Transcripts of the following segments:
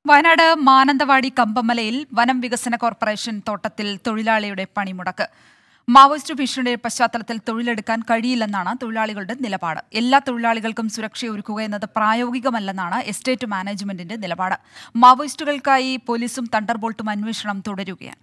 വയനാട് മാനന്തവാടി കമ്പമലയിൽ വനം വികസന കോർപ്പറേഷൻ തോട്ടത്തിൽ തൊഴിലാളിയുടെ പണിമുടക്ക് മാവോയിസ്റ്റ് ഭീഷണിയുടെ പശ്ചാത്തലത്തിൽ തൊഴിലെടുക്കാൻ കഴിയില്ലെന്നാണ് തൊഴിലാളികളുടെ നിലപാട് എല്ലാ തൊഴിലാളികൾക്കും സുരക്ഷയൊരുക്കുക എന്നത് പ്രായോഗികമല്ലെന്നാണ് എസ്റ്റേറ്റ് മാനേജ്മെന്റിന്റെ നിലപാട് മാവോയിസ്റ്റുകൾക്കായി പോലീസും തണ്ടർബോൾട്ടും അന്വേഷണം തുടരുകയാണ്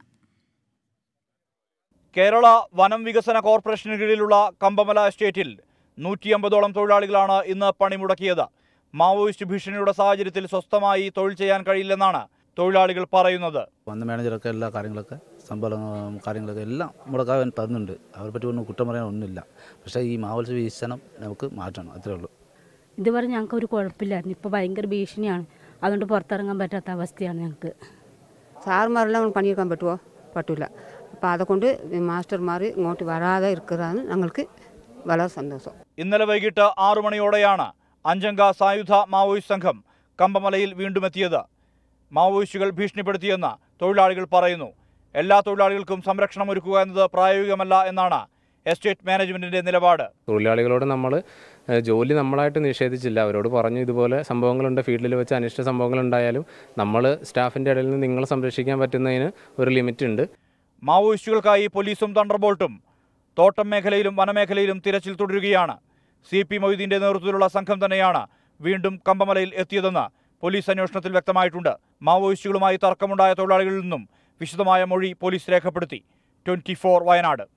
കേരള വനം വികസന കോർപ്പറേഷന് കീഴിലുള്ള കമ്പമല എസ്റ്റേറ്റിൽ നൂറ്റി അമ്പതോളം തൊഴിലാളികളാണ് ഇന്ന് പണിമുടക്കിയത് മാവോയിസ്റ്റ് ഭീഷണിയുടെ സാഹചര്യത്തിൽ സ്വസ്ഥമായി തൊഴിൽ ചെയ്യാൻ കഴിയില്ലെന്നാണ് തൊഴിലാളികൾ പറയുന്നത് വന്ന മാനേജറൊക്കെ എല്ലാ കാര്യങ്ങളൊക്കെ സംഭവം കാര്യങ്ങളൊക്കെ എല്ലാം മുടക്കാൻ തരുന്നുണ്ട് അവരെ പറ്റി ഒന്നും കുറ്റം പറയാൻ ഒന്നുമില്ല പക്ഷേ ഈ മാവോത്സവ വീശനം നമുക്ക് മാറ്റണം അത്രേ ഉള്ളൂ ഇതുവരെ ഞങ്ങൾക്ക് ഒരു കുഴപ്പമില്ലായിരുന്നു ഇപ്പോൾ ഭയങ്കര ഭീഷണിയാണ് അതുകൊണ്ട് പുറത്തിറങ്ങാൻ പറ്റാത്ത അവസ്ഥയാണ് ഞങ്ങൾക്ക് സാറുമാരെല്ലാം പണിയെടുക്കാൻ പറ്റുമോ പറ്റില്ല അപ്പോൾ അതുകൊണ്ട് മാസ്റ്റർമാർ ഇങ്ങോട്ട് വരാതെ ഇരിക്കുന്നതാണ് ഞങ്ങൾക്ക് വളരെ സന്തോഷം ഇന്നലെ വൈകിട്ട് ആറു മണിയോടെയാണ് അഞ്ചംഗ സായുധ മാവോയിസ്റ്റ് സംഘം കമ്പമലയിൽ വീണ്ടും എത്തിയത് മാവോയിസ്റ്റുകൾ ഭീഷണിപ്പെടുത്തിയെന്ന് തൊഴിലാളികൾ പറയുന്നു എല്ലാ തൊഴിലാളികൾക്കും സംരക്ഷണം ഒരുക്കുക എന്നത് പ്രായോഗികമല്ല എന്നാണ് എസ്റ്റേറ്റ് മാനേജ്മെന്റിന്റെ നിലപാട് തൊഴിലാളികളോട് നമ്മൾ ജോലി നമ്മളായിട്ട് നിഷേധിച്ചില്ല അവരോട് പറഞ്ഞു ഇതുപോലെ സംഭവങ്ങളുണ്ട് ഫീൽഡിൽ വെച്ച് അനിഷ്ട സംഭവങ്ങളുണ്ടായാലും നമ്മൾ സ്റ്റാഫിൻ്റെ ഇടയിൽ നിന്ന് നിങ്ങളെ സംരക്ഷിക്കാൻ പറ്റുന്നതിന് ഒരു ലിമിറ്റ് ഉണ്ട് മാവോയിസ്റ്റുകൾക്കായി പോലീസും തണ്ടർബോൾട്ടും തോട്ടം മേഖലയിലും വനമേഖലയിലും തിരച്ചിൽ തുടരുകയാണ് സി പി മൊയ്തീന്റെ നേതൃത്വത്തിലുള്ള സംഘം തന്നെയാണ് വീണ്ടും കമ്പമലയിൽ എത്തിയതെന്ന് പോലീസ് അന്വേഷണത്തിൽ വ്യക്തമായിട്ടുണ്ട് മാവോയിസ്റ്റുകളുമായി തർക്കമുണ്ടായ തൊഴിലാളികളിൽ നിന്നും വിശദമായ മൊഴി പോലീസ് രേഖപ്പെടുത്തി ട്വന്റി വയനാട്